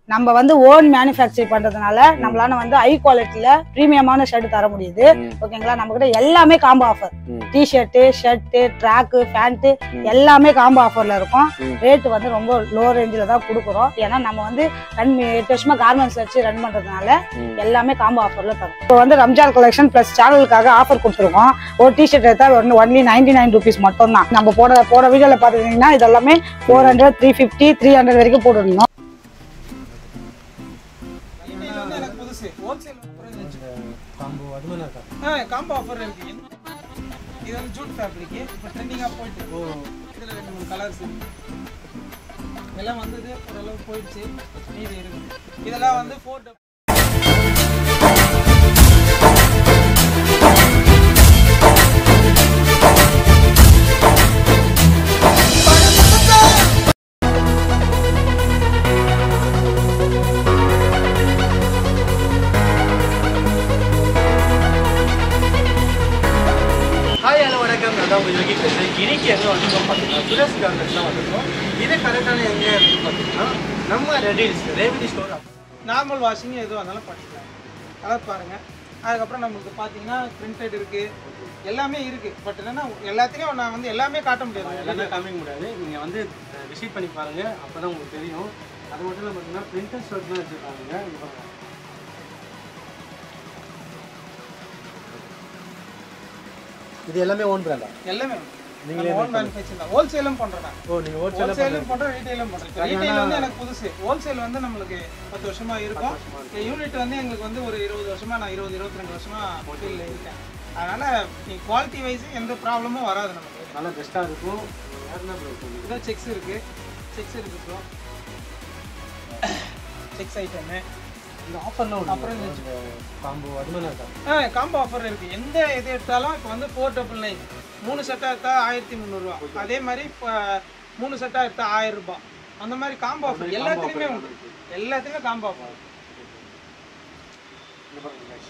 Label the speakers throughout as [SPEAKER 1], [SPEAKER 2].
[SPEAKER 1] நம்ம வந்து own manufacture பண்றதுனால நம்மளால வந்து ஹை குவாலிட்டியில பிரீமியமான ஷர்ட் தர முடியுது
[SPEAKER 2] ம்.
[SPEAKER 1] ஓகேங்களா நம்ம கிட்ட எல்லாமே காம்போ ஆஃபர்
[SPEAKER 2] ம்.
[SPEAKER 1] டிஷர்ட்டு ஷர்ட்டு ட்ராக்கு பேண்ட்டு
[SPEAKER 2] ம்.
[SPEAKER 1] எல்லாமே காம்போ ஆஃபர்ல இருக்கும்
[SPEAKER 2] ம்.
[SPEAKER 1] ரேட் வந்து ரொம்ப லோ ரேஞ்சில் தான் கொடுக்குறோம் ஏன்னா நம்ம வந்து ரன் எட்டு வருஷமா கார்மெண்ட்ஸ் வச்சு ரன் பண்றதுனால
[SPEAKER 2] ம்.
[SPEAKER 1] எல்லாமே காம்போ ஆஃபர்ல தரும் இப்போ வந்து ரம்ஜான் கலெக்ஷன் பிளஸ் சேனலுக்காக ஆஃபர் கொடுத்துருக்கோம் ஒரு டிஷர்ட் எடுத்தா ஒன்று ஒன்லி நைன்டி நைன் ருபீஸ் மட்டும் தான் நம்ம போட போட வீடியோல பாத்துக்கிட்டீங்கன்னா இதெல்லாமே four hundred three fifty three hundred வரைக்கும் போட்டுருந்தோம்
[SPEAKER 3] ரீட்டைல் வந்து எனக்கு புதுசு ஹோல்சேல்
[SPEAKER 2] காம்போ அது மாதிரி இருக்கா
[SPEAKER 3] ஆ காம்போ ஆஃபர் இருக்கு இது வந்து ஜூட் ஃபேப்ரிக் இப்போ ட்ரெண்டிங்காக போயிட்டு
[SPEAKER 2] ஓ
[SPEAKER 3] இதில் ரெண்டு மூணு கலர்ஸ் இருக்கு இதெல்லாம் வந்தது ஓரளவு போயிடுச்சு மீதி இருக்குது இதெல்லாம் வந்து ஃபோர்
[SPEAKER 2] ஹாய் ஹலோ வணக்கம் நான் தான் உங்கள் யோகி பேசுகிறேன் இன்னைக்கு எங்கே வந்திருக்கோம் பார்த்தீங்கன்னா சுரேஷ் கார்மெண்ட்ஸ் தான் வந்திருக்கோம் இது கரெக்டான எங்கே இருக்குன்னு பார்த்தீங்கன்னா நம்ம ரெடில்ஸ் ரேவதி ஸ்டோர்
[SPEAKER 3] நார்மல் வாஷிங் எதுவாக இருந்தாலும் பண்ணிக்கலாம் கலர் பாருங்கள் அதுக்கப்புறம் நம்மளுக்கு பார்த்தீங்கன்னா பிரிண்டட் இருக்குது எல்லாமே இருக்குது பட் என்னன்னா எல்லாத்தையும் நான் வந்து எல்லாமே காட்ட முடியாது
[SPEAKER 2] எல்லாமே காமிக்க முடியாது நீங்கள் வந்து விசிட் பண்ணி பாருங்கள் அப்போ தான் உங்களுக்கு தெரியும் அது மட்டும் இல்லை பார்த்தீங்கன்னா பிரிண்டர் ஷர்ட்லாம் வச்சுருக்காங்க இங்க பாருங்க. இது எல்லாமே ஓன் பிராண்டா
[SPEAKER 3] எல்லாமே
[SPEAKER 2] நீங்களே
[SPEAKER 3] ஓன் மேனுஃபேக்சர் தான் ஹோல்சேலும் பண்ணுறேன் நான்
[SPEAKER 2] ஓ நீங்கள் ஹோல்சேலாக
[SPEAKER 3] ஹோல்சேலும் பண்றோம் ரீட்டைலும் பண்றோம் ரீட்டைல் வந்து எனக்கு புதுசு ஹோல்சேல் வந்து நம்மளுக்கு பத்து வருஷமா இருக்கும் யூனிட் வந்து எங்களுக்கு வந்து ஒரு இருபது வருஷமா நான் இருபது இருபத்தி ரெண்டு வருஷமா ஃபீல்டில் இருக்கேன் அதனால நீ குவாலிட்டி வைஸ் எந்த ப்ராப்ளமும் வராது நமக்கு
[SPEAKER 2] நல்லா பெஸ்ட்டாக இருக்கும் வேறு என்ன ப்ரோ சொல்லுங்க
[SPEAKER 3] இதான் செக்ஸ் இருக்கு செக்ஸ் இருக்கு ப்ரோ செக்ஸ் ஐட்டமு
[SPEAKER 2] இந்த ஆஃபர்லாம்
[SPEAKER 3] அப்புறம்
[SPEAKER 2] அப்புறம்
[SPEAKER 3] இந்த
[SPEAKER 2] காம்போ அது மாதிரி இருக்கா
[SPEAKER 3] ஆ காம்போ ஆஃபர் இருக்கு எந்த இது எடுத்தாலும் இப்போ வந்து ஃபோர் டபுள் நைன் மூணு செட்டாக எடுத்தா ஆயிரத்தி முந்நூறுரூவா அதே மாதிரி இப்போ மூணு செட்டாக எடுத்தா ஆயிரம் ரூபாய் அந்த மாதிரி காம்போ ஆஃபர் எல்லாத்துலேயுமே உண்டு எல்லாத்துலேயுமே காம்போ ஆஃபர்
[SPEAKER 2] இந்த பாருங்க guys.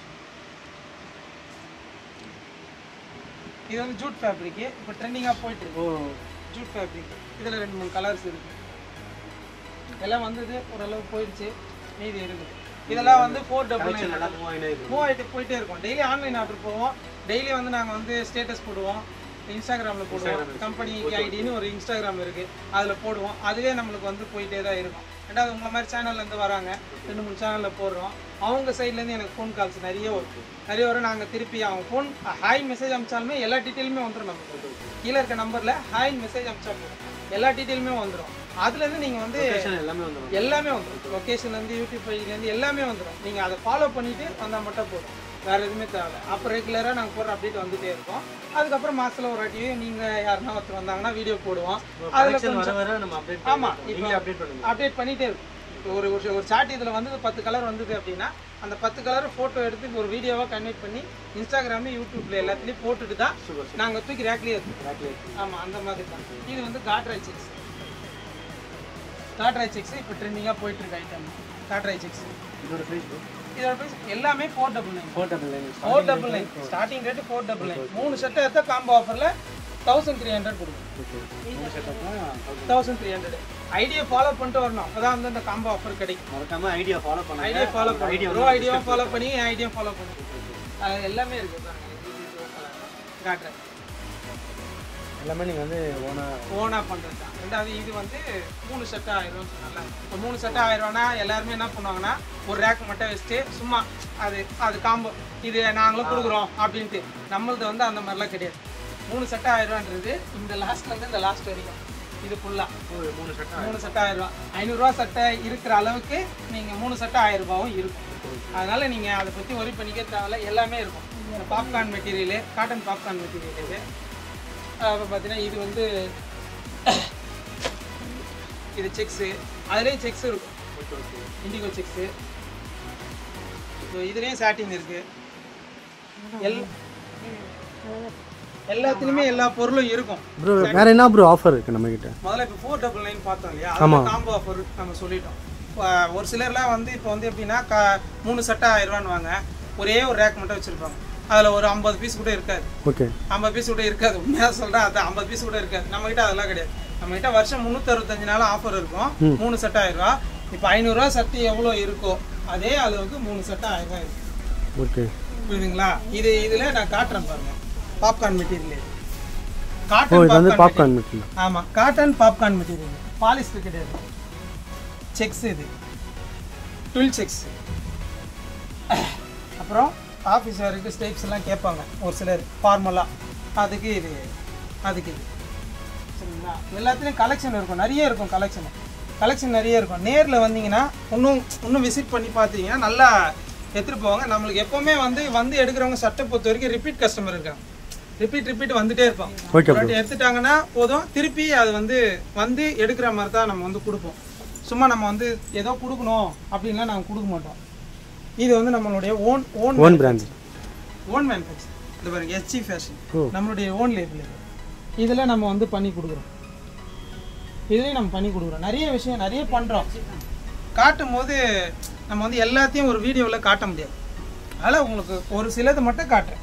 [SPEAKER 3] இது வந்து ஜூட் ஃபேப்ரிக் இப்போ ட்ரெண்டிங்காக போயிட்டு இருக்கு
[SPEAKER 2] ஓ
[SPEAKER 3] ஜூட் ஃபேப்ரிக் இதில் ரெண்டு மூணு கலர்ஸ் இருக்கு எல்லாம் வந்தது ஓரளவு போயிடுச்சு மீதி இருக்குது இதெல்லாம் வந்து ஃபோர் டபுள்
[SPEAKER 2] collection நல்லா
[SPEAKER 3] நைன்
[SPEAKER 2] move ஆகினே இருக்கு
[SPEAKER 3] மூவ் ஆகிட்டு போயிட்டே இருக்கும் டெய்லி ஆன்லைன் ஆர்டர் போவோம் டெய்லி வந்து நாங்கள் வந்து ஸ்டேட்டஸ் போடுவோம் இன்ஸ்டாகிராமில் போடுவோம் கம்பெனிக்கு ஐடின்னு ஒரு இன்ஸ்டாகிராம் இருக்குது அதில் போடுவோம் அதுவே நம்மளுக்கு வந்து போயிட்டே தான் இருக்கும் ரெண்டாவது உங்களை மாதிரி சேனல்லேருந்து வராங்க ரெண்டு மூணு சேனலில் போடுறோம் அவங்க சைட்லேருந்து எனக்கு ஃபோன் கால்ஸ் நிறைய வரும் நிறைய வரும் நாங்கள் திருப்பி அவங்க ஃபோன் ஹாய் மெசேஜ் அனுப்பிச்சாலுமே எல்லா டீட்டெயிலுமே வந்துடும் நமக்கு கீழே இருக்க நம்பரில் ஹாய் மெசேஜ் அனுப்பிச்சா போதும் எல்லா டீட்டெயிலுமே வந்துடும் அதுலேருந்து நீங்கள் வந்து
[SPEAKER 2] Location எல்லாமே வந்துடும்
[SPEAKER 3] எல்லாமே வந்துடும் லொக்கேஷன்லேருந்து யூடியூப் பேஜ்லேருந்து எல்லாமே வந்துடும் நீங்கள் அதை ஃபாலோ பண்ணிவிட்டு வந்தால் மட்டும் போதும் வேறு எதுவுமே தேவை அப்போ ரெகுலராக நாங்கள் போடுற அப்டேட் வந்துட்டே இருக்கோம் அதுக்கப்புறம் மாதத்தில் ஒரு வாட்டியும் நீங்கள் யாருன்னா ஒருத்தர் வந்தாங்கன்னா வீடியோ போடுவோம் அதில்
[SPEAKER 2] collection வர வர நம்ம அப்டேட்
[SPEAKER 3] ஆமா,
[SPEAKER 2] நீங்களே அப்டேட் பண்ணுங்க
[SPEAKER 3] அப்டேட் பண்ணிகிட்டே இருக்கும் இப்போ ஒரு ஒரு ஒரு சாட் இதில் வந்து பத்து கலர் வந்தது அப்படின்னா அந்த பத்து கலர் ஃபோட்டோ எடுத்து ஒரு வீடியோவாக கன்வெர்ட் பண்ணி இன்ஸ்டாகிராமு யூடியூப்ல எல்லாத்துலேயும் போட்டுட்டு தான்
[SPEAKER 2] சூப்பர்
[SPEAKER 3] நாங்கள் தூக்கி ரேக்லேயே இருக்கும்
[SPEAKER 2] சூப்பர்
[SPEAKER 3] ஆமாம் அந்த மாதிரி தான் இது வந்து காட்ராய் செக்ஸ் காட்ராய் செக்ஸ் இப்போ ட்ரெண்டிங்காக போயிட்டு இருக்கு ஐட்டம் காட்ராய் செக்ஸ்
[SPEAKER 2] இதோட ப்ரைஸ்
[SPEAKER 3] இதோட price எல்லாமே four double nine
[SPEAKER 2] four double nine
[SPEAKER 3] four double nine starting rate four double nine மூணு செட்டை எடுத்தால் காம்போ ஆஃபரில் தௌசண்ட் த்ரீ ஹண்ட்ரட் கொடுக்கும்
[SPEAKER 2] மூணு செட்டப்லாம்
[SPEAKER 3] thousand three hundred idea follow பண்ணிட்டு வரணும் அப்போ தான் வந்து அந்த காம்போ ஆஃபர் கிடைக்கும்
[SPEAKER 2] மறக்காம ஐடியா ஃபாலோ பண்ணுங்க
[SPEAKER 3] ஐடியா ஃபாலோ பண்ணி
[SPEAKER 2] ஐடியா
[SPEAKER 3] ப்ரோ ஐடியாவும் ஃபாலோ பண்ணி ஐடியா ஃபாலோ பண்ணி அது எல்லாமே இருக்குது பாருங்க காட்டுறேன்
[SPEAKER 2] எல்லாமே நீங்கள் வந்து ஓனா
[SPEAKER 3] ஓனாக பண்ணுறது தான் ரெண்டாவது இது வந்து மூணு செட்டு ஆயிரம் சொன்னால இப்போ மூணு செட்டு ஆயிரம்னா எல்லாருமே என்ன பண்ணுவாங்கன்னா ஒரு ரேக் மட்டும் வச்சுட்டு சும்மா அது அது காம்போ இது நாங்களும் கொடுக்குறோம் அப்படின்ட்டு நம்மளது வந்து அந்த மாதிரிலாம் கிடையாது மூணு செட்டு ஆயிரம்ன்றது இந்த லாஸ்ட்லேருந்து இந்த லாஸ்ட் வரைக்கும் இது ஃபுல்லாக
[SPEAKER 2] ஒரு மூணு செட்டா
[SPEAKER 3] மூணு சட்டை ஆயிரம் ரூபா ஐநூறுரூவா சட்டை இருக்கிற அளவுக்கு நீங்கள் மூணு சட்டை ஆயிரம் ரூபாவும் இருக்கும் அதனால நீங்கள் அதை பற்றி ஒரி பண்ணிக்க தேவையில்ல எல்லாமே இருக்கும் popcorn material cotton popcorn material இது அப்புறம் பார்த்தீங்கன்னா இது வந்து இது செக்ஸு அதுலேயும் செக்ஸ் இருக்கும் இண்டிகோ செக்ஸு ஸோ இதுலேயும் சாட்டின் இருக்குது எல் எல்லாத்துலேயுமே எல்லா பொருளும் இருக்கும்
[SPEAKER 4] ப்ரோ வேற என்ன ப்ரோ ஆஃபர் இருக்கு நம்ம கிட்ட
[SPEAKER 3] முதல்ல இப்போ ஃபோர் டபுள் நைன் பார்த்தோம் இல்லையா அதில் காம்போ ஆஃபர் நம்ம சொல்லிட்டோம் இப்போ ஒரு சிலர்லாம் வந்து இப்போ வந்து எப்படின்னா கா மூணு சட்டை ஆயிரம் ரூபான்னு வாங்க ஒரே ஒரு ரேக் மட்டும் வச்சுருப்பாங்க அதில் ஒரு ஐம்பது பீஸ் கூட இருக்காது
[SPEAKER 4] ஓகே
[SPEAKER 3] ஐம்பது பீஸ் கூட இருக்காது உண்மையாக சொல்கிறேன் அது ஐம்பது பீஸ் கூட இருக்காது நம்மகிட்ட அதெல்லாம் கிடையாது நம்மகிட்ட வருஷம் முந்நூற்றி அறுபத்தஞ்சு நாள் ஆஃபர் இருக்கும் மூணு செட் ஆயிரம் ரூபா இப்போ ஐநூறுரூவா சட்டை எவ்வளோ இருக்கோ அதே அளவுக்கு மூணு சட்டை ஆயிரம் ரூபாய் இருக்கு
[SPEAKER 4] ஓகே
[SPEAKER 3] புரியுதுங்களா இது இதில் நான் காட்டுறேன் பாருங்க பாப்கார்ன் மெட்டீரியல்
[SPEAKER 4] ஓ
[SPEAKER 3] காட்டன்
[SPEAKER 4] இது வந்து
[SPEAKER 3] பாப்கார்ன்
[SPEAKER 4] பாப்கார்ன் மெட்டீரியல்
[SPEAKER 3] ஆமாம் காட்டன் பாப்கார்ன் மெட்டீரியல் பாலிஸ்டர் கிடையாது செக்ஸ் இது டுவெல் செக்ஸ் அப்புறம் ஆஃபீஸ் வேருக்கு ஸ்டேப்ஸ் எல்லாம் கேட்பாங்க ஒரு சிலர் ஃபார்மலாக அதுக்கு இது அதுக்கு இது சரிங்களா எல்லாத்துலேயும் கலெக்ஷன் இருக்கும் நிறைய இருக்கும் கலெக்ஷன் கலெக்ஷன் நிறைய இருக்கும் நேரில் வந்தீங்கன்னா இன்னும் இன்னும் விசிட் பண்ணி பார்த்தீங்கன்னா நல்லா எடுத்துகிட்டு போவாங்க நம்மளுக்கு எப்போவுமே வந்து வந்து எடுக்கிறவங்க சட்டை பொறுத்த வரைக்கும் ரிப்பீட் கஸ்டமர் இருக்காங்க ரிப்பீட் ரிப்பீட் வந்துட்டே இருப்பாங்க
[SPEAKER 4] ஓகே
[SPEAKER 3] ஒரு வாட்டி எடுத்துட்டாங்கன்னா போதும் திருப்பி அது வந்து வந்து எடுக்கிற மாதிரி தான் நம்ம வந்து கொடுப்போம் சும்மா நம்ம வந்து ஏதோ கொடுக்கணும் அப்படின்லாம் நாங்கள் கொடுக்க மாட்டோம் இது வந்து நம்மளுடைய own own
[SPEAKER 4] own brand
[SPEAKER 3] own manufacture இது பாருங்க எஸ்ஜி ஃபேஷன்
[SPEAKER 4] ஓ.
[SPEAKER 3] நம்மளுடைய ஓன் லேபிள் இது இதில் நம்ம வந்து பண்ணி கொடுக்குறோம் இதுலேயும் நம்ம பண்ணி கொடுக்குறோம் நிறைய விஷயம் நிறைய பண்ணுறோம் காட்டும் போது நம்ம வந்து எல்லாத்தையும் ஒரு வீடியோவில் காட்ட முடியாது அதனால் உங்களுக்கு ஒரு சிலது மட்டும் காட்டுறேன்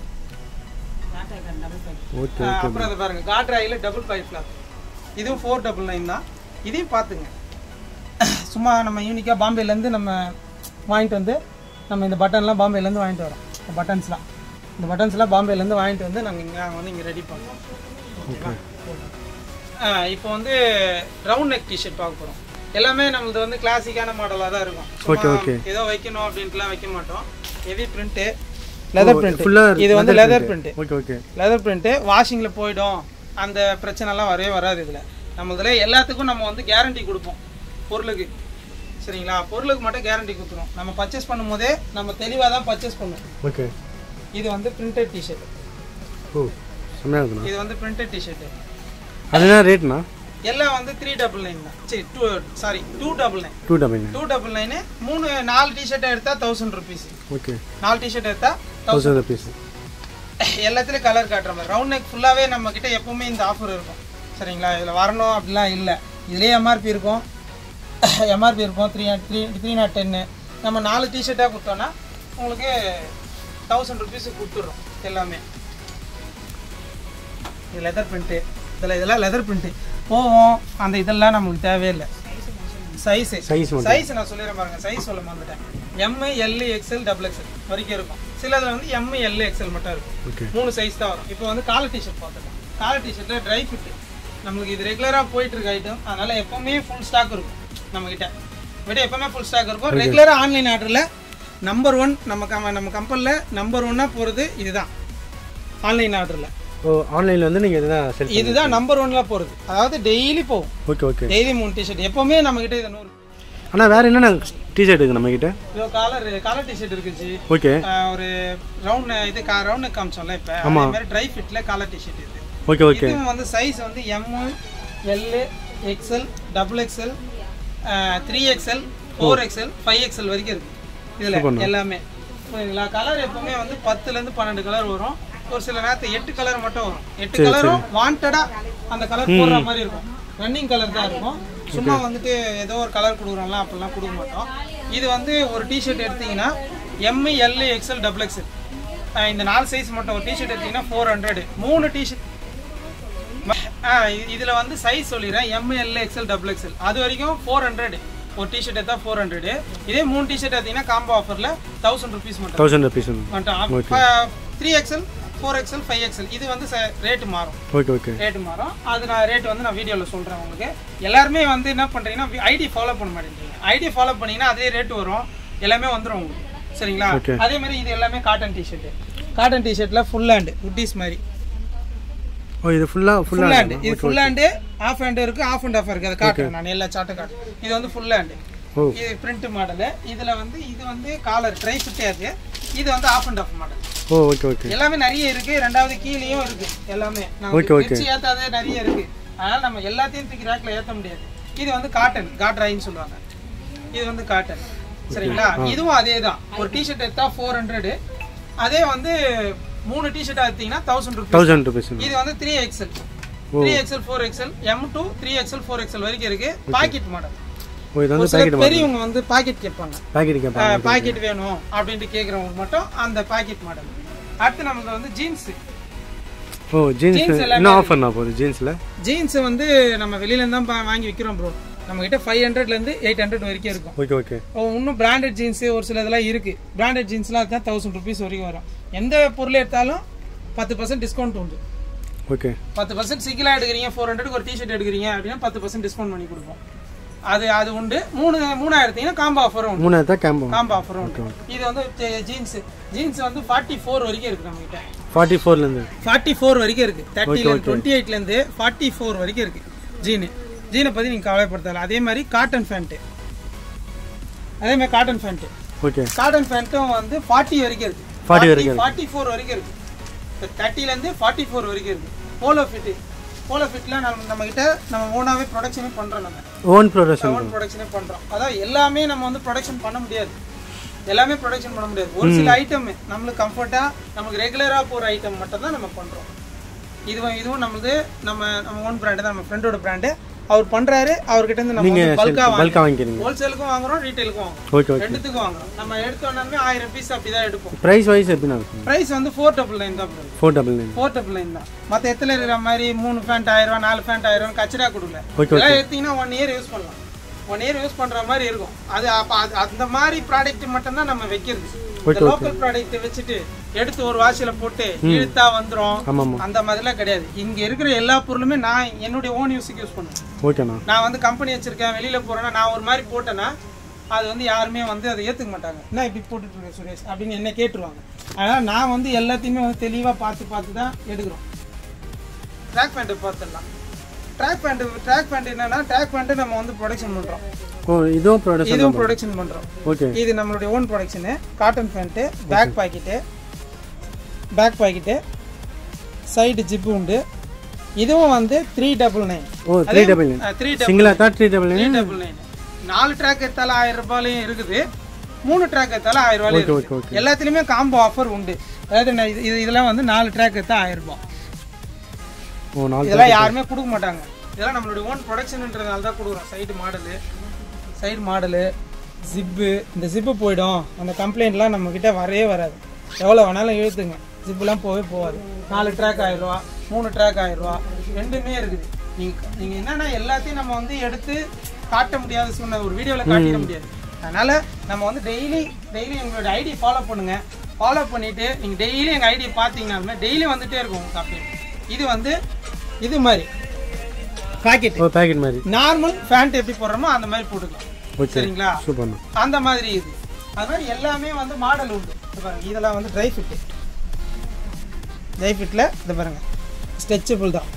[SPEAKER 4] ஓகே
[SPEAKER 3] ஆஹ் அப்புறம் அதை பாருங்க காட்ராயில் டபுள் ஃபைவ் ஃபிளாப் இதுவும் ஃபோர் டபுள் நைன் தான் இதையும் பார்த்துங்க சும்மா நம்ம யூனிக்காக பாம்பேலேருந்து நம்ம வாங்கிட்டு வந்து நம்ம இந்த பட்டன்லாம் பாம்பேலேருந்து வாங்கிட்டு வரோம் இந்த பட்டன்ஸ்லாம் இந்த பட்டன்ஸ்லாம் பாம்பேலேருந்து வாங்கிட்டு வந்து நாங்கள் இங்கே நாங்கள் வந்து இங்கே ரெடி பண்ணுறோம்
[SPEAKER 4] ஓகே
[SPEAKER 3] இப்போ வந்து ரவுண்ட் நெக் டிஷர்ட் பார்க்க போகிறோம் எல்லாமே நம்மளது வந்து கிளாசிக்கான மாடலாக தான் இருக்கும்
[SPEAKER 4] Okay,
[SPEAKER 3] சும்மா
[SPEAKER 4] okay.
[SPEAKER 3] ஏதோ வைக்கணும் அப்படின்ட்டுலாம் வைக்க மாட்டோம் ஹெவி பிரிண்ட்டு லெதர் பிரிண்ட்
[SPEAKER 4] ஃபுல்லாக
[SPEAKER 3] இது வந்து leather print
[SPEAKER 4] okay okay
[SPEAKER 3] leather print வாஷிங்கில் போயிடும் அந்த பிரச்சனைலாம் வரவே வராது இதில் நம்ம இதில் எல்லாத்துக்கும் நம்ம வந்து கேரண்டி கொடுப்போம் பொருளுக்கு சரிங்களா பொருளுக்கு மட்டும் கேரண்டி கொடுத்துரும் நம்ம பர்ச்சேஸ் பண்ணும்போதே நம்ம தெளிவாக தான் பர்ச்சேஸ் பண்ணுவோம்
[SPEAKER 4] ஓகே
[SPEAKER 3] இது வந்து பிரிண்டட் டிஷர்ட்
[SPEAKER 4] ஓ செம்மையாக இருக்குண்ணா
[SPEAKER 3] இது வந்து பிரிண்டட் டிஷர்ட்டு
[SPEAKER 4] அது என்ன ரேட்ண்ணா
[SPEAKER 3] எல்லாம் வந்து த்ரீ டபுள் நைன் தான் சரி two sorry two double nine
[SPEAKER 4] two double nine
[SPEAKER 3] two double nine மூணு நாலு டிஷர்ட்டை எடுத்தால் தௌசண்ட் ருபீஸ்
[SPEAKER 4] ஓகே
[SPEAKER 3] நாலு டிஷர்ட் எடுத்தால்
[SPEAKER 4] தௌசண்ட் ருபீஸ்
[SPEAKER 3] எல்லாத்துலேயும் கலர் காட்டுற மாதிரி ரவுண்ட் நெக் ஃபுல்லாகவே நம்ம கிட்ட எப்பவுமே இந்த ஆஃபர் இருக்கும் சரிங்களா இதில் வரணும் அப்படிலாம் இல்லை இதுலேயே எம்ஆர்பி இருக்கும் எம்ஆர்பி இருக்கும் த்ரீ த்ரீ த்ரீ நாட் டென்னு நம்ம நாலு டிஷர்ட்டாக கொடுத்தோன்னா உங்களுக்கு தௌசண்ட் ருபீஸுக்கு கொடுத்துட்றோம் எல்லாமே இது லெதர் பிரிண்ட்டு இதில் இதெல்லாம் லெதர் பிரிண்ட்டு போவோம் அந்த இதெல்லாம் நம்மளுக்கு தேவையில்லை சைஸு
[SPEAKER 4] சைஸ் மட்டும்
[SPEAKER 3] சைஸ் நான் சொல்லிடுறேன் பாருங்க சைஸ் சொல்ல மறந்துட்டேன் M L XL double XL வரைக்கும் இருக்கும் சிலதுல வந்து எம் எல் எக்ஸ்எல் மட்டும் இருக்கும்
[SPEAKER 4] ஓகே
[SPEAKER 3] மூணு சைஸ் தான் வரும் இப்போ வந்து காலர் டிஷர்ட் பார்த்துக்கலாம் காலர் டிஷர்ட்டில் ட்ரை ஃபிட் நம்மளுக்கு இது ரெகுலராக போயிட்டு இருக்க ஐட்டம் அதனால எப்பவுமே ஃபுல் ஸ்டாக் இருக்கும் நம்ம கிட்ட விட எப்பவுமே ஃபுல் ஸ்டாக் இருக்கும் ரெகுலராக ஆன்லைன் ஆர்டரில் நம்பர் ஒன் நம்ம கம் நம்ம கம்பெனியில் நம்பர் ஒன்னாக போகிறது இதுதான் ஆன்லைன் ஆர்டரில்
[SPEAKER 4] ஓ ஆன்லைனில் வந்து நீங்கள் இதுதான் செல்
[SPEAKER 3] இதுதான் நம்பர் ஒன்ல போகிறது அதாவது டெய்லி போகும்
[SPEAKER 4] ஓகே ஓகே
[SPEAKER 3] டெய்லி மூணு டிஷர்ட் எப்பவுமே நம்ம கிட்ட இது நூறு
[SPEAKER 4] அண்ணா வேறு என்னென்ன டிஷர்ட் இருக்குது நம்மக்கிட்ட
[SPEAKER 3] இதோ காலர் காலர் டிஷர்ட் இருக்குச்சு
[SPEAKER 4] ஓகே
[SPEAKER 3] ஆஹ் ஒரு ரவுண்ட் இது ரவுண்ட் காமிச்சோம்ல இப்போ அதே மாதிரி ட்ரை ஃபிட்ல காலர் டிஷர்ட் இது
[SPEAKER 4] ஓகே ஓகே
[SPEAKER 3] இதுவும் வந்து சைஸ் வந்து M L XL double XL three XL four XL five XL வரைக்கும் இருக்கு இதில் எல்லாமே புரியுதுங்களா கலர் எப்பவுமே வந்து பத்துலேருந்து பன்னெண்டு கலர் வரும் ஒரு சில நேரத்தில் எட்டு கலர் மட்டும் வரும் எட்டு கலரும் வாண்டடா அந்த கலர் போடுற மாதிரி இருக்கும் ரன்னிங் கலர் தான் இருக்கும் சும்மா வந்துட்டு ஏதோ ஒரு கலர் கொடுக்குறோம்ல அப்படிலாம் கொடுக்க மாட்டோம் இது வந்து ஒரு டிஷர்ட் எடுத்தீங்கன்னா M L XL double XL இந்த நாலு சைஸ் மட்டும் ஒரு டிஷர்ட் எடுத்தீங்கன்னா ஃபோர் ஹண்ட்ரட் மூணு டிஷர்ட் இதில் வந்து சைஸ் சொல்லிடுறேன் எம்எல் எக்ஸ்எல் டபுள் எக்ஸ்எல் அது வரைக்கும் ஃபோர் ஹண்ட்ரட் ஒரு டிஷர்ட் எடுத்தால் ஃபோர் ஹண்ட்ரட் இதே மூணு டிஷர்ட் எடுத்தீங்கன்னா காம்போ ஆஃபரில் தௌசண்ட் ருபீஸ் மட்டும்
[SPEAKER 4] தௌசண்ட் ருபீஸ்
[SPEAKER 3] மட்டும் three XL four XL five XL இது வந்து ரேட்டு மாறும்
[SPEAKER 4] ஓகே ஓகே
[SPEAKER 3] ரேட்டு மாறும் அது நான் ரேட் வந்து நான் வீடியோவில் சொல்கிறேன் உங்களுக்கு எல்லாருமே வந்து என்ன பண்ணுறீங்கன்னா ஐடி ஃபாலோ பண்ண மாட்டேங்கிறீங்க ஐடி ஃபாலோ பண்ணீங்கன்னா அதே ரேட் வரும் எல்லாமே வந்துடும் உங்களுக்கு சரிங்களா
[SPEAKER 4] Okay.
[SPEAKER 3] அதே மாதிரி இது எல்லாமே காட்டன் டிஷர்ட் காட்டன் டிஷர்ட்டில் ஃபுல் ஹேண்டு குட்டீஸ் மாதிரி
[SPEAKER 4] ஓ இது ஃபுல்லாக
[SPEAKER 3] ஃபுல்
[SPEAKER 4] ஃபுல்லாக
[SPEAKER 3] ஹேண்ட் இது ஃபுல் ஹேண்டு ஆஃப் ஹேண்ட் இருக்கு ஆஃப் அண்ட் ஆஃப் இருக்கு அதை காட்டுறேன் நான் எல்லா சார்ட்டும் காட்டுறேன் இது வந்து ஃபுல் ஹேண்டு
[SPEAKER 4] ஓ
[SPEAKER 3] இது பிரிண்ட் மாடலு இதுல வந்து இது வந்து காலர் ட்ரை ஃபிட்டே இருக்கு இது வந்து ஆஃப் அண்ட் ஆஃப் மாடல்
[SPEAKER 4] ஓ ஓகே ஓகே
[SPEAKER 3] எல்லாமே நிறைய இருக்கு ரெண்டாவது கீழேயும் இருக்கு எல்லாமே
[SPEAKER 4] Okay, okay.
[SPEAKER 3] வச்சு ஏத்தாதே நிறைய இருக்கு அதனால நம்ம எல்லாத்தையும் தூக்கி ரேக்ல ஏத்த முடியாது இது வந்து காட்டன் காட்ராயின்னு சொல்லுவாங்க இது வந்து காட்டன் சரிங்களா இதுவும் அதே தான் ஒரு டிஷர்ட் எடுத்தா ஃபோர் ஹண்ட்ரட் அதே வந்து மூணு டிஷர்ட் எடுத்தீங்கன்னா தௌசண்ட் ருபீஸ்
[SPEAKER 4] தௌசண்ட் ருபீஸ்
[SPEAKER 3] இது வந்து three XL three XL four XL M two three XL four XL வரைக்கும் இருக்கு பாக்கெட் மாடல்
[SPEAKER 4] ஓ இது
[SPEAKER 3] ஒரு
[SPEAKER 4] வந்து
[SPEAKER 3] சில
[SPEAKER 4] பேக்கெட்
[SPEAKER 3] பெரியவங்க வந்து பாக்கெட் கேட்பாங்க
[SPEAKER 4] பேக்கெட் கேட்பாங்க
[SPEAKER 3] பாக்கெட் வேணும் அப்படின்ட்டு கேட்குறவங்க மட்டும் அந்த பாக்கெட் மாடல் அடுத்து நமக்கு வந்து ஜீன்ஸ்
[SPEAKER 4] ஓ ஜீன்ஸ்
[SPEAKER 3] Jeans எல்லாமே
[SPEAKER 4] என்ன ஆஃபர்ண்ணா போகுது ஜீன்ஸில்
[SPEAKER 3] ஜீன்ஸ் வந்து நம்ம வெளியில தான் பா- வாங்கி விற்கிறோம் ப்ரோ நம்ம கிட்ட ஃபைவ் ஹண்ட்ரட்லேருந்து எயிட் ஹண்ட்ரட் வரைக்கும் இருக்கும்
[SPEAKER 4] ஓகே ஓகே
[SPEAKER 3] இப்போ இன்னும் பிராண்டட் ஜீன்ஸு ஒரு சில இதெல்லாம் இருக்குது பிராண்டட் ஜீன்ஸ்லாம் தான் தௌசண்ட் ருபீஸ் வரைக்கும் வரும் எந்த பொருள் எடுத்தாலும் பத்து பர்சன்ட் டிஸ்கவுண்ட் உண்டு
[SPEAKER 4] ஓகே
[SPEAKER 3] பத்து பர்சன்ட் சிங்கிளாக எடுக்கிறீங்க ஃபோர் ஹண்ட்ரடுக்கு ஒரு டிஷர்ட் எடுக்கிறீங்க அப்படின்னா பத்து பர்சன்ட் டிஸ்கவுண்ட் பண்ணி கொடுப்போம் அது அது உண்டு மூணு மூணா எடுத்தீங்கன்னா காம்போ ஆஃபரும் உண்டு
[SPEAKER 4] மூணாயிரத்தா கேம்போ
[SPEAKER 3] காம்போ ஆஃபரும் உண்டு இது வந்து ஜீன்ஸ் ஜீன்ஸ் வந்து ஃபார்ட்டி ஃபோர் வரைக்கும் இருக்குது நம்மகிட்ட
[SPEAKER 4] ஃபார்ட்டி ஃபோர்லேருந்து
[SPEAKER 3] ஃபார்ட்டி ஃபோர் வரைக்கும் இருக்குது தேர்ட்டில டுவெண்ட்டி எயிட்லேருந்து ஃபார்ட்டி ஃபோர் வரைக்கும் இருக்குது ஜீனு ஜீனை பற்றி நீங்கள் கவலைப்படுத்தல அதே மாதிரி காட்டன் ஃபேண்ட்டு அதே மாதிரி காட்டன் ஃபேண்ட்டு
[SPEAKER 4] ஓகே
[SPEAKER 3] காட்டன் ஃபேண்ட்டும் வந்து ஃபார்ட்டி வரைக்கும் இருக்கு
[SPEAKER 4] 40 வரைக்கும் இருக்கு.
[SPEAKER 3] ஃபார்ட்டி ஃபோர் வரைக்கும் இருக்கு தேர்ட்டிலேருந்து ஃபார்ட்டி ஃபோர் வரைக்கும் இருக்கு போலோ ஃபிட்டு போலோ ஃபிட்லாம் நம்ம நம்ம கிட்ட நம்ம ஓனாவே ப்ரொடக்ஷனே பண்ணுறோம் நம்ம
[SPEAKER 4] ஓன் ப்ரொடக்ஷன்
[SPEAKER 3] ஓன் ப்ரொடக்ஷனே பண்ணுறோம் அதாவது எல்லாமே நம்ம வந்து ப்ரொடக்ஷன் பண்ண முடியாது எல்லாமே ப்ரொடக்ஷன் பண்ண முடியாது ஒரு சில ஐட்டம் நம்மளுக்கு கம்ஃபர்ட்டாக நமக்கு ரெகுலராக போகிற ஐட்டம் மட்டும் தான் நம்ம பண்ணுறோம் இதுவும் இதுவும் நம்மளது நம்ம நம்ம ஓன் பிராண்டு தான் நம்ம ஃப்ரெண்டோட பிராண்டு அவர் பண்ணுறாரு அவர்கிட்ட இருந்து நம்ம
[SPEAKER 4] நீங்கள்
[SPEAKER 3] பல்காக
[SPEAKER 4] பல்காக வாங்கிக்கிறீங்க
[SPEAKER 3] ஹோல்சேலுக்கும் வாங்குறோம் ரீட்டைலுக்கும் வாங்குறோம்
[SPEAKER 4] ஓகே ஓகே
[SPEAKER 3] ரெண்டுத்துக்கும் வாங்குறோம் நம்ம எடுத்தோன்னே ஆயிரம் பீஸ் அப்படிதான் எடுப்போம்
[SPEAKER 4] ப்ரைஸ் வைஸ் எப்படிண்ணா இருக்கும்
[SPEAKER 3] பிரைஸ் வந்து ஃபோர் டபுள் நைன் தான்
[SPEAKER 4] four double nine
[SPEAKER 3] four double nine தான் மற்ற எத்தனை இருக்கிற மாதிரி மூணு ஃபேண்ட் ஆயிரம் ரூபா நாலு ஃபேண்ட் ஆயிரம் ரூபா கச்சரா கொடுக்கல
[SPEAKER 4] ஓகே
[SPEAKER 3] இதெல்லாம் எடுத்தீங்கன்னா ஒன் இயர் யூஸ் பண்ணலாம் ஒன் இயர் யூஸ் பண்ற மாதிரி இருக்கும் அது அப்ப அது- அந்த மாதிரி ப்ராடக்ட் மட்டும் தான் நம்ம வைக்கிறது இந்த லோக்கல் ப்ராடக்ட் வச்சுட்டு எடுத்து ஒரு வாஷில போட்டு இழுத்தா வந்துரும்
[SPEAKER 4] ஆமாம் ஆமாம்
[SPEAKER 3] அந்த மாதிரிலாம் கிடையாது இங்க இருக்கிற எல்லா பொருளுமே நான் என்னுடைய ஓன் யூஸுக்கு யூஸ் பண்ணுவேன்
[SPEAKER 4] ஓகேண்ணா
[SPEAKER 3] நான் வந்து கம்பெனி வச்சிருக்கேன் வெளியில போறேன்னா நான் ஒரு மாதிரி போட்டேன்னா அது வந்து யாருமே வந்து அதை ஏத்துக்க மாட்டாங்க என்ன இப்படி போட்டுட்டு இருக்க சுரேஷ் அப்படின்னு என்ன கேட்டுருவாங்க அதனால நான் வந்து எல்லாத்தையுமே வந்து தெளிவா பார்த்து பார்த்து தான் எடுக்கிறோம் ட்ராக் பேண்ட் பார்த்துடலாம் ட்ராக் பேண்ட் ட்ராக் பேண்ட் என்னன்னா ட்ராக் பேண்ட் நம்ம வந்து ப்ரொடக்ஷன் பண்றோம்
[SPEAKER 4] ஓ இதுவும் ப்ரொடக்ஷன்
[SPEAKER 3] இதுவும் ப்ரொடக்ஷன் பண்றோம்
[SPEAKER 4] ஓகே
[SPEAKER 3] இது நம்மளுடைய own production cotton pant back pocket back pocket side zip உண்டு இதுவும் வந்து த்ரீ டபுள் நைன்
[SPEAKER 4] ஓ த்ரீ டபுள் நைன்
[SPEAKER 3] த்ரீ
[SPEAKER 4] சிங்கிளாக தான் three double nine
[SPEAKER 3] double nine நாலு ட்ராக் எடுத்தாலும் ஆயிரம் ரூபாயிலையும் இருக்குது மூணு ட்ராக் எடுத்தாலும் ஆயிரம் ரூபாயிலும்
[SPEAKER 4] ஓகே
[SPEAKER 3] இருக்குது
[SPEAKER 4] ஓகே
[SPEAKER 3] எல்லாத்துலயுமே காம்போ ஆஃபர் உண்டு அதாவது நான் இது இது- இதெல்லாம் வந்து நாலு ட்ராக் எடுத்தா ஆயிரம் ரூபாய்
[SPEAKER 4] ஓ நாலு
[SPEAKER 3] இதெல்லாம் யாருமே கொடுக்க மாட்டாங்க இதெல்லாம் நம்மளுடைய ஓன் ப்ரொடக்ஷன்ன்றதுனால தான் கொடுக்குறோம் side model side model zip இந்த ஜிப்பு போயிடும் அந்த கம்ப்ளைண்ட்லாம் நம்ம கிட்ட வரவே வராது எவ்வளோ வேணாலும் இழுத்துங்க ஜிப்புலாம் போகவே போகாது நாலு ட்ராக் ஆயிரம் ரூபா மூணு ட்ராக் ஆயிரம் ரூபா ரெண்டுமே இருக்குது நீங்க நீங்க என்னன்னா எல்லாத்தையும் நம்ம வந்து எடுத்து காட்ட முடியாத சூழ்நிலை ஒரு வீடியோவில் காட்டிட முடியாது அதனால நம்ம வந்து டெய்லி டெய்லி எங்களோட ஐடி ஃபாலோ பண்ணுங்க ஃபாலோ பண்ணிட்டு நீங்க டெய்லி எங்க ஐடி பார்த்தீங்கன்னாலுமே டெய்லி வந்துட்டே இருக்கும் உங்க கம்ப்ளைண்ட் இது வந்து இது மாதிரி பாக்கெட்
[SPEAKER 4] ஓ பேக்கெட் மாதிரி
[SPEAKER 3] நார்மல் ஃபேண்ட் எப்படி போடுறோமோ அந்த மாதிரி போட்டுக்கலாம்
[SPEAKER 4] ஓகே
[SPEAKER 3] சரிங்களா
[SPEAKER 4] சூப்பர்ண்ணா
[SPEAKER 3] அந்த மாதிரி இது அது மாதிரி எல்லாமே வந்து மாடல் உண்டு இது பாருங்க இதெல்லாம் வந்து ட்ரை ஃபிட்டு ட்ரை ஃபிட்டில் இது பாருங்க ஸ்ட்ரெச்சபிள் தான்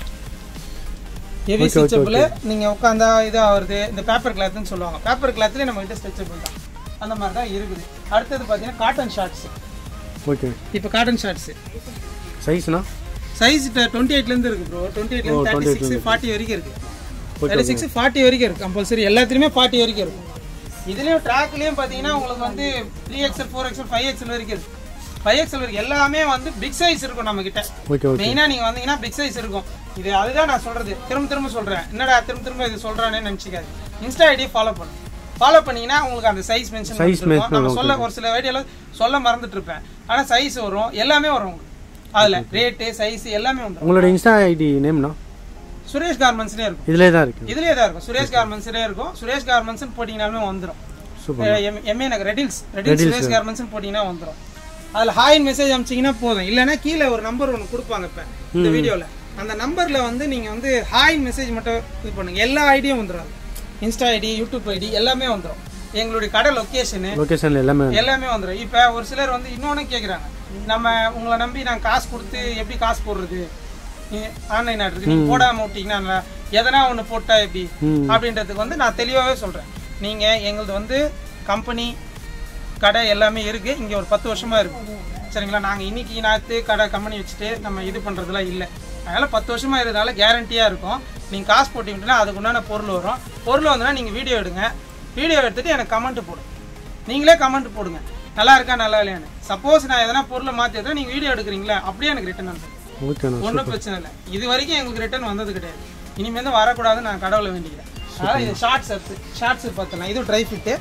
[SPEAKER 3] ஹெவி ஸ்ட்ரெச்சபிள் நீங்கள் உட்காந்தா இதாக வருது இந்த பேப்பர் கிளாத்னு சொல்லுவாங்க பேப்பர் கிளாத்லேயே நம்ம கிட்ட ஸ்ட்ரெச்சபிள் தான் அந்த மாதிரி தான் இருக்குது அடுத்தது பார்த்தீங்கன்னா காட்டன் ஷார்ட்ஸ்
[SPEAKER 4] ஓகே
[SPEAKER 3] இப்போ காட்டன் ஷார்ட்ஸு
[SPEAKER 4] சைஸ்ண்ணா
[SPEAKER 3] சைஸ் டுவெண்ட்டி எயிட்லேருந்து இருக்குது ப்ரோ டுவெண்ட்டி எயிட்லேருந்து தேர்ட்டி சிக்ஸ் ஃபார்ட்டி வரைக்கும் இருக்குது தேர்ட்டி சிக்ஸ் ஃபார்ட்டி வரைக்கும் இருக்கு கம்பல்சரி எல்லாத்துலேயுமே ஃபார்ட்டி வரைக்கும் இருக்கும் இதுலேயும் ட்ராக்லேயும் பார்த்தீங்கன்னா உங்களுக்கு வந்து three XL four XL five XL வரைக்கும் இருக்கு ஃபைவ் எக்ஸல் வரைக்கும் எல்லாமே வந்து பிக் சைஸ் இருக்கும் நம்ம கிட்ட
[SPEAKER 4] ஓகே ஓகே
[SPEAKER 3] மெயினாக நீங்கள் வந்தீங்கன்னா பிக் சைஸ் இருக்கும் இது அதுதான் நான் சொல்றது திரும்ப திரும்ப சொல்றேன் என்னடா திரும்ப திரும்ப இது சொல்றானே நினச்சிக்காது இன்ஸ்டா ஐடியை ஃபாலோ பண்ணு ஃபாலோ பண்ணீங்கன்னா உங்களுக்கு அந்த சைஸ் மென்ஷன்
[SPEAKER 4] Size mention
[SPEAKER 3] நம்ம சொல்ல ஒரு சில வீடியோல சொல்ல மறந்துட்டு இருப்பேன் ஆனா சைஸ் வரும் எல்லாமே வரும் உங்களுக்கு அதுல ரேட்டு சைஸ் எல்லாமே வந்துடும்
[SPEAKER 4] உங்களோட இன்ஸ்டா ஐடி நேம்ண்ணா
[SPEAKER 3] சுரேஷ் கார்மெண்ட்ஸ்னே இருக்கும்
[SPEAKER 4] இதிலே தான் இருக்கு
[SPEAKER 3] இதுலயே தான் இருக்கும் சுரேஷ் கார்மெண்ட்ஸ்லேயே இருக்கும் சுரேஷ் கார்மெண்ட்ஸ் போட்டீங்கனாலுமே வந்துடும்
[SPEAKER 4] super
[SPEAKER 3] MA Nagar retails retails Suresh garments போட்டீங்கன்னா வந்துடும் அதுல ஹாய் மெசேஜ் அனுப்பிச்சீங்கன்னா போதும் இல்லைன்னா கீழே ஒரு நம்பர் ஒன்று கொடுப்பாங்க இப்ப இந்த வீடியோல அந்த நம்பர்ல வந்து நீங்க வந்து ஹாய் மெசேஜ் மட்டும் இது பண்ணுங்க எல்லா ஐடியும் வந்துடும் இன்ஸ்டா ஐடி யூடியூப் ஐடி எல்லாமே வந்துடும் எங்களுடைய கடை லொக்கேஷனு
[SPEAKER 4] லொக்கேஷன் எல்லாமே
[SPEAKER 3] எல்லாமே வந்துடும் இப்போ ஒரு சிலர் வந்து இன்னொன்று கேட்குறாங்க நம்ம உங்களை நம்பி நாங்கள் காசு கொடுத்து எப்படி காசு போடுறது ஆன்லைன் ஆர்டருக்கு நீங்கள் போடாம விட்டீங்கன்னா நல்லா- எதனா ஒன்று போட்டா எப்படி
[SPEAKER 4] ம்.
[SPEAKER 3] அப்படின்றதுக்கு வந்து நான் தெளிவாகவே சொல்கிறேன் நீங்கள் எங்களது வந்து கம்பெனி கடை எல்லாமே இருக்குது இங்கே ஒரு பத்து வருஷமாக இருக்கு சரிங்களா நாங்கள் இன்னைக்கு நாத்து கடை கம்பெனி வச்சுட்டு நம்ம இது பண்ணுறதுலாம் இல்லை அதனால் பத்து வருஷமாக இருக்கிறதால கேரண்டியாக இருக்கும் நீங்கள் காசு போட்டிங்கன்னா அதுக்கு உண்டான பொருள் வரும் பொருள் வந்துன்னா நீங்கள் வீடியோ எடுங்க வீடியோ எடுத்துட்டு எனக்கு கமெண்ட் போடுங்க நீங்களே கமெண்ட் போடுங்க நல்லா இருக்கா நல்லா இல்லையான்னு சப்போஸ் நான் எதனா பொருளை மாற்றி எடுத்தா நீங்கள் வீடியோ எடுக்கிறீங்களா அப்படியே எனக்கு ரிட்டர்ன் வந்துடும்
[SPEAKER 4] ஓகேண்ணா
[SPEAKER 3] ஒன்றும் பிரச்சனை இல்லை இது வரைக்கும் எங்களுக்கு ரிட்டர்ன் வந்தது கிடையாது இனிமேல் தான் வரக்கூடாதுன்னு நான் கடவுளை வேண்டிக்கிறேன் அதனால் இது ஷார்ட்ஸ் எடுத்து ஷார்ட்ஸ் பார்த்தலாம் இதுவும் try fit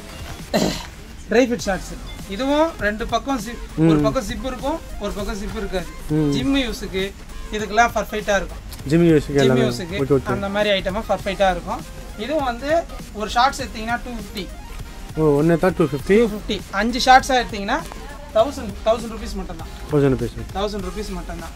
[SPEAKER 3] try fit shorts இதுவும் ரெண்டு பக்கம் zip- ஒரு பக்கம் ஜிப் இருக்கும் ஒரு பக்கம் ஜிப் இருக்காது ஜிம் யூஸுக்கு இதுக்கெல்லாம் பர்ஃபெக்டாக இருக்கும்
[SPEAKER 4] ஜிம் யூஸுக்கு
[SPEAKER 3] ஜிம்
[SPEAKER 4] எல்லாமே
[SPEAKER 3] யூஸுக்கு
[SPEAKER 4] ஓகே ஓகே
[SPEAKER 3] அந்த மாதிரி ஐட்டமாக பர்ஃபெக்டாக இருக்கும் இதுவும் வந்து ஒரு ஷார்ட்ஸ் எடுத்தீங்கன்னா டூ ஃபிஃப்டி
[SPEAKER 4] ஓ ஒன்று தான் டூ ஃபிஃப்டி
[SPEAKER 3] டூ ஃபிஃப்டி அஞ்சு ஷார்ட்ஸாக எடுத்தீங்கன்னா தௌசண்ட் தௌசண்ட் ருபீஸ் மட்டும்தான்
[SPEAKER 4] தௌசண்ட் பேசு
[SPEAKER 3] தௌசண்ட் ருபீஸ் மட்டும்தான்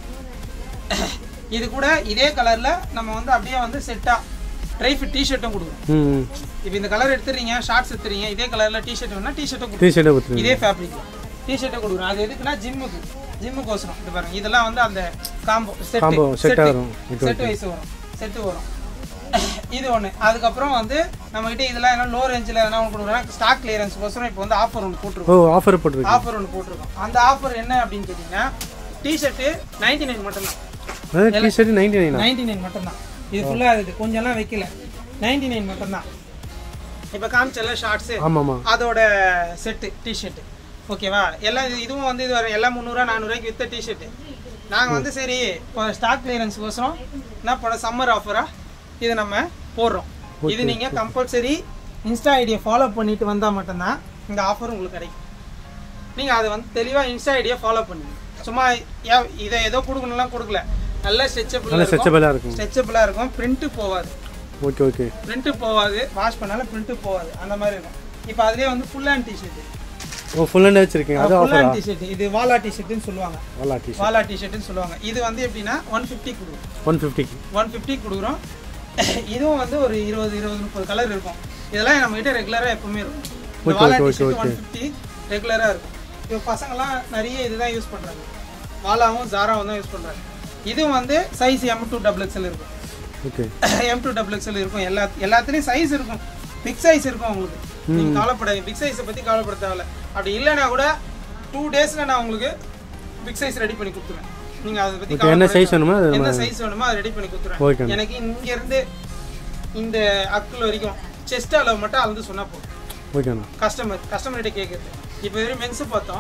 [SPEAKER 3] இது கூட இதே கலரில் நம்ம வந்து அப்படியே வந்து செட்டாக ட்ரை ஃபிட் டிஷர்ட்டும் கொடுக்குறோம்
[SPEAKER 4] ம்
[SPEAKER 3] இப்போ இந்த கலர் எடுத்துறீங்க ஷார்ட்ஸ் எடுத்துறீங்க இதே கலரில் டிஷர்ட் வேணா டிஷர்ட்டும் கொடுக்குறோம்
[SPEAKER 4] டிஷர்ட்டே கொடுத்துருங்க
[SPEAKER 3] இதே ஃபேப்ரிக் டிஷர்ட்டை கொடுக்குறோம் அது எதுக்குன்னா ஜிம்முக்கு ஜிம்முக்கு வசரம் இது பாருங்க இதெல்லாம் வந்து அந்த காம்போ
[SPEAKER 4] Combo, set
[SPEAKER 3] செட்டு
[SPEAKER 4] ஆ வரும். Okay,
[SPEAKER 3] செட் வைஸ் வரும் செட்டு வரும் இது ஒன்று அதுக்கப்புறம் வந்து நம்மகிட்ட இதெல்லாம் என்ன லோ ரேஞ்சில் என்ன ஒன்று கொடுக்குறோம் ஸ்டாக் கிளியரன்ஸ்க்கோசரம் இப்போ வந்து ஆஃபர் ஒன்று போட்டிருக்கோம்
[SPEAKER 4] ஓ ஆஃபர் போட்டிருக்கு
[SPEAKER 3] ஆஃபர் ஒன்று போட்டிருக்கோம் அந்த ஆஃபர் என்ன அப்படின்னு கேட்டிங்கன்னா டிஷர்ட்டு நைன்டி நைன் மட்டும்தான்
[SPEAKER 4] அதாவது T shirt ninety nine
[SPEAKER 3] ninety nine மட்டும்தான் இது ஃபுல்லாக இருக்குது கொஞ்சம்லாம் வைக்கல நைன்டி நைன் மட்டும்தான் இப்போ காமிச்சல ஷார்ட்ஸு
[SPEAKER 4] ஆமாம் ஆமாம்
[SPEAKER 3] அதோட செட்டு டிஷர்ட் ஓகேவா எல்லாம் இது- இதுவும் வந்து இது வரும் எல்லாம் முந்நூறுவா நானூறுவாய்க்கு வித்த டிஷர்ட்டு நாங்கள் வந்து சரி இப்போ ஸ்டாக் கிளியரன்ஸ்க்கோசரம் என்ன பண்ண சம்மர் ஆஃபராக இது நம்ம போடுறோம் இது நீங்கள் கம்பல்சரி இன்ஸ்டா ஐடியை ஃபாலோ பண்ணிட்டு வந்தால் மட்டும்தான் இந்த ஆஃபர் உங்களுக்கு கிடைக்கும் நீங்கள் அதை வந்து தெளிவாக இன்ஸ்டா ஐடியை ஃபாலோ பண்ணுங்க சும்மா ஏன் இதை ஏதோ கொடுக்கணும்லாம் கொடுக்கல நல்ல
[SPEAKER 4] நல்ல
[SPEAKER 3] ஸ்ட்ரெச்சபிள்
[SPEAKER 4] ஸ்ட்ரெச்சபிளாக இருக்கும்
[SPEAKER 3] ஸ்ட்ரெச்சபிளாக இருக்கும் பிரிண்ட்டு போகாது
[SPEAKER 4] ஓகே ஓகே
[SPEAKER 3] பிரிண்ட்டு போகாது வாஷ் பண்ணாலும் பிரிண்ட்டு போகாது அந்த மாதிரி இருக்கும் இப்போ அதுலேயே வந்து ஃபுல் ஹேண்ட் டிஷர்ட்
[SPEAKER 4] ஓ ஃபுல் ஹேண்ட் வச்சிருக்கீங்க அது
[SPEAKER 3] ஃபுல்
[SPEAKER 4] ஆஃபரா
[SPEAKER 3] ஹேண்ட் டிஷர்ட் இது வாலா டிஷர்ட்னு சொல்லுவாங்க
[SPEAKER 4] வாலா டிஷர்ட்
[SPEAKER 3] வாலா டிஷர்ட்னு சொல்லுவாங்க இது வந்து எப்படின்னா ஒன் ஃபிஃப்டி கொடுக்குறோம்
[SPEAKER 4] ஒன் ஃபிஃப்டிக்கு
[SPEAKER 3] ஒன் ஃபிஃப்டி கொடுக்குறோம் இதுவும் வந்து ஒரு இருபது இருபது முப்பது கலர் இருக்கும் இதெல்லாம் நம்ம கிட்ட ரெகுலராக எப்பவுமே இருக்கும் இந்த
[SPEAKER 4] Okay,
[SPEAKER 3] வாலா
[SPEAKER 4] okay,
[SPEAKER 3] T shirt
[SPEAKER 4] okay.
[SPEAKER 3] One fifty ரெகுலராக இருக்கும் இப்போ பசங்கள்லாம் நிறைய இதுதான் யூஸ் பண்ணுறாங்க வாலாவும் ஜாராவும் தான் யூஸ் பண்ணுறாங்க இதுவும் வந்து size M to double XL இருக்கும்
[SPEAKER 4] okay
[SPEAKER 3] M to double XL இருக்கும் எல்லா எல்லாத்துலேயும் சைஸ் இருக்கும் பிக் சைஸ் இருக்கும் உங்களுக்கு நீங்கள் கவலைப்படாதீங்க பிக் சைஸை பற்றி கவலைப்பட தேவையில்ல அப்படி இல்லைன்னா கூட டூ டேஸில் நான் உங்களுக்கு பிக் சைஸ் ரெடி பண்ணி கொடுத்துருவேன் நீங்கள் அதை பற்றி
[SPEAKER 4] ஓகே என்ன சைஸ் வேணுமோ அது
[SPEAKER 3] என்ன
[SPEAKER 4] நம்ம
[SPEAKER 3] சைஸ் வேணுமோ அதை ரெடி பண்ணி
[SPEAKER 4] Okay.
[SPEAKER 3] கொடுத்துருவேன் எனக்கு இங்கேருந்து இந்த அக்குள் வரைக்கும் செஸ்ட் அளவு மட்டும் அளந்து சொன்னால் போதும்
[SPEAKER 4] ஓகேண்ணா
[SPEAKER 3] கஸ்டமர் கஸ்டமர்கிட்ட கேட்குறது இப்போ வெறும் மென்ஸு பார்த்தோம்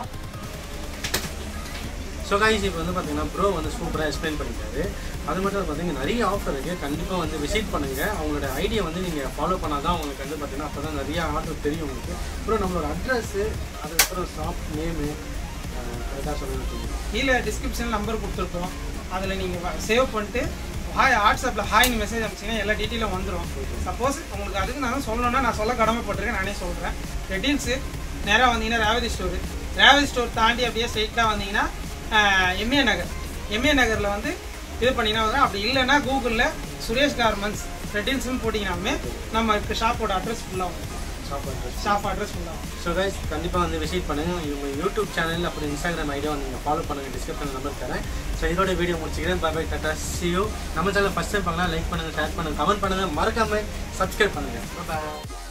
[SPEAKER 2] ஸோ கைஸ் இப்போ வந்து பார்த்தீங்கன்னா ப்ரோ வந்து சூப்பராக எக்ஸ்பிளைன் பண்ணிட்டாரு அது மட்டும் இல்லை பார்த்தீங்கன்னா நிறைய ஆஃபர் இருக்குது கண்டிப்பாக வந்து விசிட் பண்ணுங்கள் அவங்களோட ஐடியா வந்து நீங்கள் ஃபாலோ பண்ணால் தான் உங்களுக்கு வந்து பார்த்தீங்கன்னா அப்போ தான் நிறைய ஆர்டர் தெரியும் உங்களுக்கு ப்ரோ நம்மளோட அட்ரஸ்ஸு அதுக்கப்புறம் ஷாப் நேமு கரெக்டாக சொல்லுங்க
[SPEAKER 3] கீழே டிஸ்கிரிப்ஷன் நம்பர் கொடுத்துருப்போம் அதில் நீங்கள் சேவ் பண்ணிட்டு ஹாய் வாட்ஸ்அப்பில் ஹாய்னு மெசேஜ் அனுப்பிச்சிங்கன்னா எல்லா டீட்டெயிலும் வந்துடும் சப்போஸ் உங்களுக்கு அதுக்கு நான் சொல்லணும்னா நான் சொல்ல கடமைப்பட்டிருக்கேன் நானே சொல்கிறேன் ரெட்டில்ஸு நேராக வந்தீங்கன்னா ரேவதி ஸ்டோரு ரேவதி ஸ்டோர் தாண்டி அப்படியே ஸ்ட்ரெயிட்டாக வந்தீங்கன்னா எம்ஏ நகர் எம்ஏ நகரில் வந்து இது பண்ணிங்கன்னா வரும் அப்படி இல்லைன்னா கூகுளில் சுரேஷ் கார்மெண்ட்ஸ் ரெட்டில்ஸ்னு போட்டிங்கனாலுமே நம்ம ஷாப்போட அட்ரஸ் ஃபுல்லாக வரும்
[SPEAKER 2] ஷாப் அட்ரஸ்
[SPEAKER 3] ஷாப் அட்ரஸ் ஃபுல்லாக வரும்
[SPEAKER 2] ஸோ கைஸ் கண்டிப்பாக வந்து விசிட் பண்ணுங்கள் இவங்க யூடியூப் சேனல் அப்புறம் இன்ஸ்டாகிராம் ஐடியா வந்து நீங்கள் ஃபாலோ பண்ணுங்கள் டிஸ்கிரிப்ஷன் நம்பர் தரேன் ஸோ இதோட வீடியோ முடிச்சுக்கிறேன் பை பை டாட்டா சியூ நம்ம சேனல் ஃபஸ்ட் டைம் பார்க்கலாம் லைக் பண்ணுங்கள் ஷேர் பண்ணுங்கள் கமெண்ட் பண்ணுங்கள் மறக்காமல் சப்ஸ்கிரைப் பண்ணுங்கள் பாய்